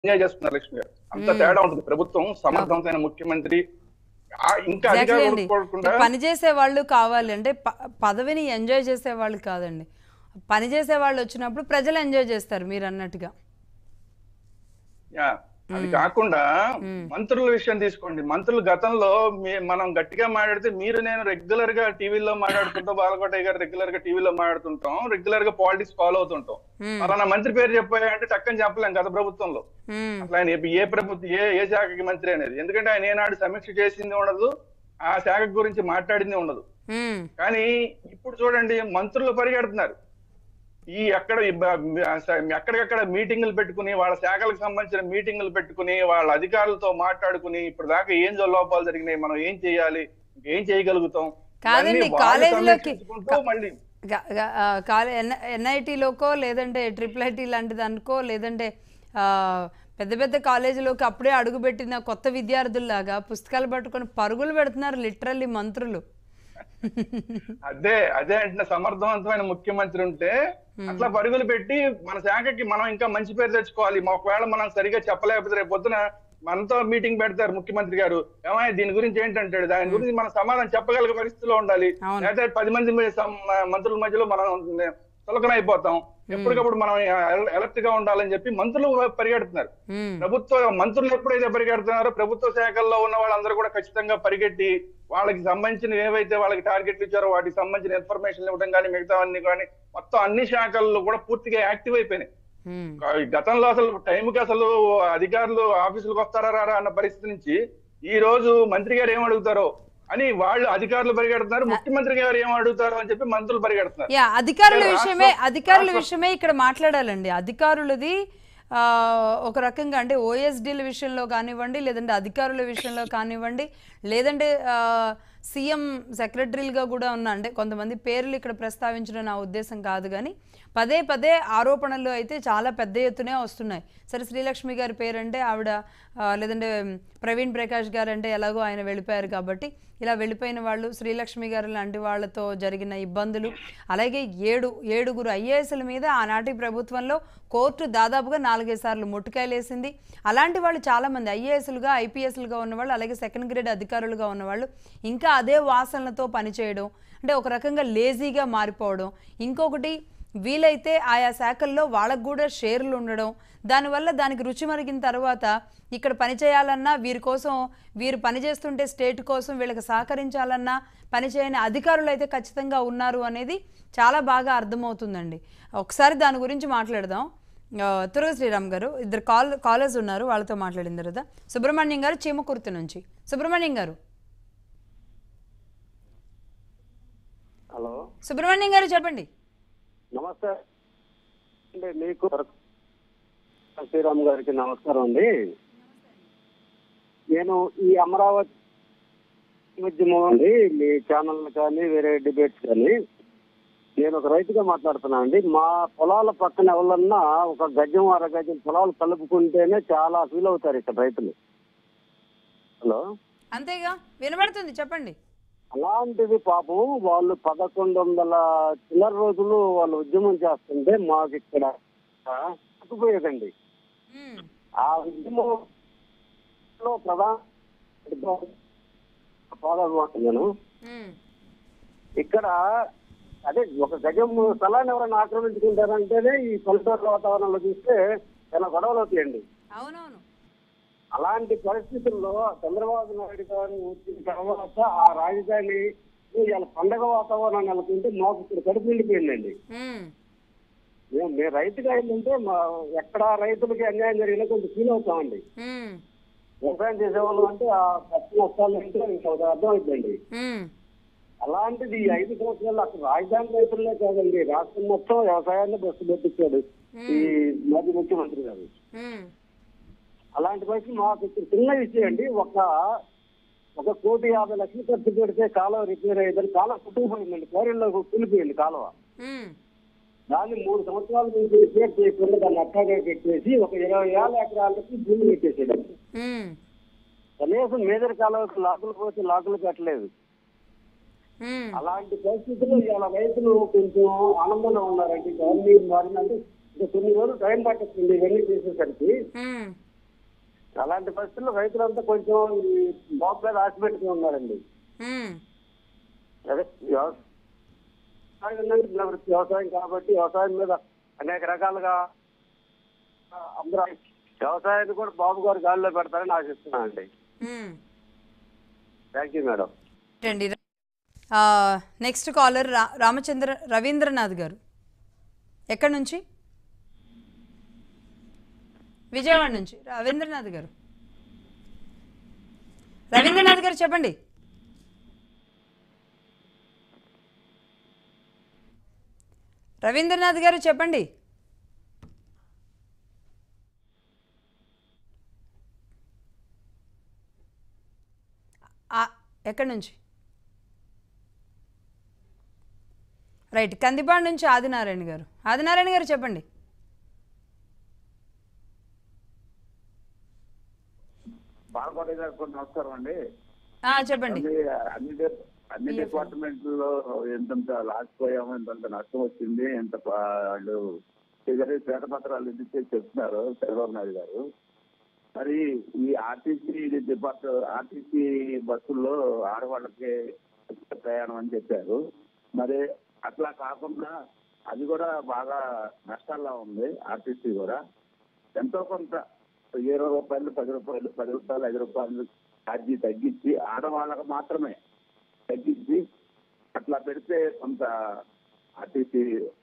Enjoy చేస్తున్నారు లక్ష్మి గారు అంత తేడా ఉంటుంది ప్రభుత్వం సమర్థవంతమైన ముఖ్యమంత్రి ఆ ఇంకా Exactly అధికారులు అండి కోరకుండా పని చేసే వాళ్ళు కావాలి అంటే ప- పదవిని ఎంజాయ్ చేసే వాళ్ళు కాదండి పని చేసే వాళ్ళు వచ్చినప్పుడు ప్రజలు ఎంజాయ్ చేస్తారు మీరు అన్నట్టుగా యా, అది కాకుండా మంత్రుల విషయం తీసుకోండి మంత్రులు గతంలో మీ- మనం గట్టిగా మాట్లాడితే మీరు నేను రెగ్యులర్ గా టీవీలో మాట్లాడుతుంటాం బాలకోటయ్య గారు రెగ్యులర్ గా టీవీలో మాట్లాడుతుంటాం రెగ్యులర్ గా పాలిటిక్స్ ఫాలో అవుతుంటాం మ్మ్. పలానా మంత్రి పేరు చెప్పాయంటే టక్కని చెప్పలేం గత ప్రభుత్వంలో మ్మ్. అసలు ఆయన ఏ- ఏ ప్రభుత్వం ఏ ఏ శాఖకి మంత్రి అనేది ఎందుకంటే ఆయన ఏనాడు సమీక్ష చేసింది ఉండదు ఆ శాఖ గురించి మాట్లాడింది ఉండదు మ్మ్. కానీ ఇప్పుడు చూడండి మంత్రులు పరిగెడుతున్నారు ఈ ఎక్కడ ఈ బ- ఆ స- ఎక్కడికక్కడ మీటింగులు పెట్టుకుని వాళ్ళ శాఖలకు సంబంధించిన మీటింగులు పెట్టుకుని వాళ్ళ అధికారులతో మాట్లాడుకుని ఇప్పుడు దాకా ఏం లోపాలు జరిగినాయి మనం ఏం చేయాలి ఏం చేయగలుగుతాం కాదండి, ఇవన్నీ వాళ్ళు కాలేజీలోకి- సమీక్షించుకుంటూ మళ్ళీ గ- గ- ఆ, కాలే ఎన్ ఎన్ఐటీలోకో లేదంటే ట్రిపుల్ ఐటీ లాంటిది అనుకో లేదంటే ఆ, పెద్ద పెద్ద కాలేజీలోకి అప్పుడే అడుగుపెట్టిన కొత్త విద్యార్థుల్లాగా పుస్తకాలు పట్టుకొని పరుగులు పెడుతున్నారు లిటరల్లీ మంత్రులు అదే అదే అంటే సమర్థవంతమైన ముఖ్యమంత్రి ఉంటే అట్లా పరుగులు పెట్టి మన శాఖకి మనం ఇంకా మంచి పేరు తెచ్చుకోవాలి మా ఒకవేళ మనం సరిగా చెప్పలేకపోతే రేపు పొద్దున మనతో మీటింగ్ పెడతారు ముఖ్యమంత్రి గారు ఏమైనా దీని గురించి ఏంటంటాడు దాని గురించి మనం సమాధానం చెప్పగలిగే పరిస్థితిలో ఉండాలి అవును. లేదా పది మంది మీ- సం- మంత్రుల మధ్యలో మనం చులకన అయిపోతాం ఎప్పటికప్పుడు మనం అలర్ట్ గా ఉండాలని చెప్పి మంత్రులు పరిగెడుతున్నారు మ్మ్. ప్రభుత్వ మంత్రులు ఎప్పుడైతే పరిగెడుతున్నారో ప్రభుత్వ శాఖల్లో ఉన్న వాళ్ళందరూ కూడా ఖచ్చితంగా పరిగెట్టి వాళ్ళకి సంబంధించిన ఏవైతే వాళ్ళకి టార్గెట్లు ఇచ్చారో వాటికి సంబంధించిన ఇన్ఫర్మేషన్ ఇవ్వడం కానీ మిగతా అన్ని కానీ మొత్తం అన్ని శాఖల్లో కూడా పూర్తిగా యాక్టివ్ అయిపోయినాయి మ్మ్. ఈ గతంలో అసలు టైంకి అసలు అధికారులు ఆఫీసులకు వస్తారా రారా అన్న పరిస్థితి నుంచి ఈ రోజు మంత్రి గారు ఏం అడుగుతారో అని వాళ్ళు అధికారులు పరిగెడుతున్నారు ముఖ్యమంత్రి గారు ఏం అడుగుతారో అని చెప్పి మంత్రులు పరిగెడుతున్నారు యా అధికారుల అంటే విషయమే రాష్ట్రం- అధికారుల రాష్ట్రం- విషయమే ఇక్కడ మాట్లాడాలండి అధికారులది ఆ, ఒక రకంగా అంటే ఓఎస్డీల విషయంలో కానివ్వండి లేదంటే అధికారుల విషయంలో కానివ్వండి లేదంటే ఆ, సీఎం సెక్రటరీలుగా కూడా ఉన్న అంటే కొంతమంది పేర్లు ఇక్కడ ప్రస్తావించడం నా ఉద్దేశం కాదు కానీ పదే పదే ఆరోపణలు అయితే చాలా పెద్ద ఎత్తునే వస్తున్నాయి సరే శ్రీలక్ష్మి గారి పేరంటే ఆవిడ ఆ, లేదంటే ప్రవీణ్ ప్రకాష్ గారు అంటే ఎలాగో ఆయన వెళ్ళిపోయారు కాబట్టి ఇలా వెళ్ళిపోయిన వాళ్ళు శ్రీలక్ష్మి గారు లాంటి వాళ్ళతో జరిగిన ఇబ్బందులు అలాగే ఏడు ఏడుగురు ఐఏఎస్ల మీద ఆనాటి ప్రభుత్వంలో కోర్టు దాదాపుగా నాలుగైదు సార్లు ముట్టుకాయలేసింది అలాంటి వాళ్ళు చాలామంది ఐఏఎస్లుగా ఐపీఎస్లుగా ఉన్నవాళ్ళు అలాగే సెకండ్ గ్రేడ్ అధికారులుగా ఉన్నవాళ్ళు ఇంకా అదే వాసనలతో పనిచేయడం అంటే ఒక రకంగా లేజీగా మారిపోవడం ఇంకొకటి వీలైతే ఆయా శాఖల్లో వాళ్ళకు కూడా షేర్లు ఉండడం దానివల్ల దానికి రుచి మరిగిన తర్వాత ఇక్కడ పని చేయాలన్నా వీరి కోసం వీరు పని చేస్తుంటే స్టేట్ కోసం వీళ్ళకి సహకరించాలన్నా పని చేయని అధికారులు అయితే ఖచ్చితంగా ఉన్నారు అనేది చాలా బాగా అర్థమవుతుందండి ఒకసారి దాని గురించి మాట్లాడదాం ఆ, తురగ శ్రీరామ్ గారు ఇద్దరు కాల్ కాలర్స్ ఉన్నారు వాళ్ళతో మాట్లాడిన తర్వాత సుబ్రహ్మణ్యం గారు చీమకుర్తి నుంచి సుబ్రహ్మణ్యం గారు హలో సుబ్రహ్మణ్యం గారు చెప్పండి నమస్తే అండి మీకు శ్రీరామ్ గారికి నమస్కారం అండి నేను ఈ అమరావతి ఉద్యమం అండి మీ ఛానల్ కానీ వేరే డిబేట్స్ కానీ నేను ఒక రైతుగా మాట్లాడుతున్నాను అండి మా పొలాల పక్కన ఎవరన్నా ఒక గజం అర గజం పొలాలు కలుపుకుంటేనే చాలా ఫీల్ అవుతారు ఇక్కడ రైతులు హలో అంతేగా వినబడుతుంది చెప్పండి అలాంటిది పాపం వాళ్ళు పదకొండు వందల చిల్లర రోజులు వాళ్ళు ఉద్యమం చేస్తుంటే మాకు ఇక్కడ తప్పిపోయేదండి మ్మ్. ఆ ఉద్యమంలో ప్రధాన నేను మ్మ్. ఇక్కడ అదే ఒక గజం స్థలాన్ని ఎవరైనా ఆక్రమించుకుంటారంటేనే ఈ పల్లెటూరు వాతావరణంలో చూస్తే చాలా గొడవలు అవుతాయండి అవునవును అలాంటి పరిస్థితుల్లో చంద్రబాబు నాయుడు గారు వచ్చిన తర్వాత ఆ రాజధాని ఇవాళ పండగ వాతావరణం నెలకొంటే మాకు ఇక్కడ కడుపు నిండిపోయిందండి మ్మ్. మేము మేము రైతుగా ఏంటంటే మా ఎక్కడ రైతులకి అన్యాయం జరిగినా కొంచెం ఫీల్ అవుతామండి మ్మ్. వ్యవసాయం చేసేవాళ్ళం అంటే ఆ కష్ట నష్టాలు ఏంటో ఇంకా ఒక అర్థం అవుతుందండి మ్మ్. అలాంటిది ఈ ఐదు సంవత్సరాలు అసలు రాజధాని రైతులనే కాదండి రాష్ట్రం మొత్తం వ్యవసాయాన్ని బస్సు పెట్టించాడు ఈ మాజీ ముఖ్యమంత్రి గారు మ్మ్. అలాంటి పరిస్థితి మాకు ఇక్కడ చిన్న విషయం అండి ఒక ఒక కోటి యాభై లక్షలు ఖర్చు పెడితే కాలువ రిపేర్ అయ్యేదని కాలువ కుట్టుకుపోయిందండి కోరిలో కూలిపోయింది కాలువ మ్మ్. దాన్ని మూడు సంవత్సరాల నుంచి రిపేర్ చేయకుండా దాన్ని అట్టాగే పెట్టేసి ఒక ఇరవై వేల ఎకరాలకి భూమి పెట్టేసాడండి మ్మ్. కనీసం మేదర్ కాలువకి లాకులు పోతే లాకులు పెట్టలేదు మ్మ్. అలాంటి పరిస్థితుల్లో ఇవాళ రైతులు కొంచెం ఆనందంగా ఉన్నారండి గవర్నమెంట్ మారిందంటే ఇంకా కొన్ని రోజులు టైం పట్టేస్తుంది ఇవన్నీ చేసేసరికి మ్మ్. అలాంటి పరిస్థితుల్లో రైతులంతా కొంచెం ఈ బాబు మీద ఆశ పెట్టుకుని ఉన్నారండి మ్మ్. అదే వ్యవసాయం అనేది నిలబడి వ్యవసాయం కాబట్టి వ్యవసాయం మీద అనేక రకాలుగా ఆ, అందరూ వ్యవసాయాన్ని కూడా బాబు గారు గాలిలో పెడతారని ఆశిస్తున్నాను అండి మ్మ్. థ్యాంక్ యూ మేడం రండి నెక్స్ట్ కాలర్ రా రామచంద్ర రవీంద్రనాథ్ గారు ఎక్కడి నుంచి విజయవాడ నుంచి రవీంద్రనాథ్ గారు రవీంద్రనాథ్ గారు చెప్పండి రవీంద్రనాథ్ గారు చెప్పండి ఆ, ఎక్కడి నుంచి రైట్ కందిపాడు నుంచి ఆదినారాయణ గారు ఆదినారాయణ గారు చెప్పండి బాలకోట గారికి నమస్కారం అండి ఆ, చెప్పండి అన్ని అన్ని డిప్- అన్ని డిపార్ట్మెంట్లో ఎంతంత లాస్ పోయాము ఎంతంత నష్టం వచ్చింది ఎంత ప- వాళ్ళు ఫిగర్ శ్వేతపత్రాలు ఇచ్చి చెప్తున్నారు చంద్రబాబు నాయుడు గారు మరి ఈ ఆర్టీసీ డిపార్ట్ ఆర్టీసీ బస్సుల్లో ఆడవాళ్ళకి ఉచిత ప్రయాణం అని చెప్పారు మరి అట్లా కాకుండా అది కూడా బాగా నష్టాల్లో ఉంది ఆర్టీసీ కూడా ఎంతో కొంత ఇరవై రూపాయలు పది రూపాయలు పది రూపాయలు ఐదు రూపాయలు ఛార్జీ తగ్గించి ఆడవాళ్ళకు మాత్రమే తగ్గించి అట్లా పెడితే కొంత ఆర్టీసీ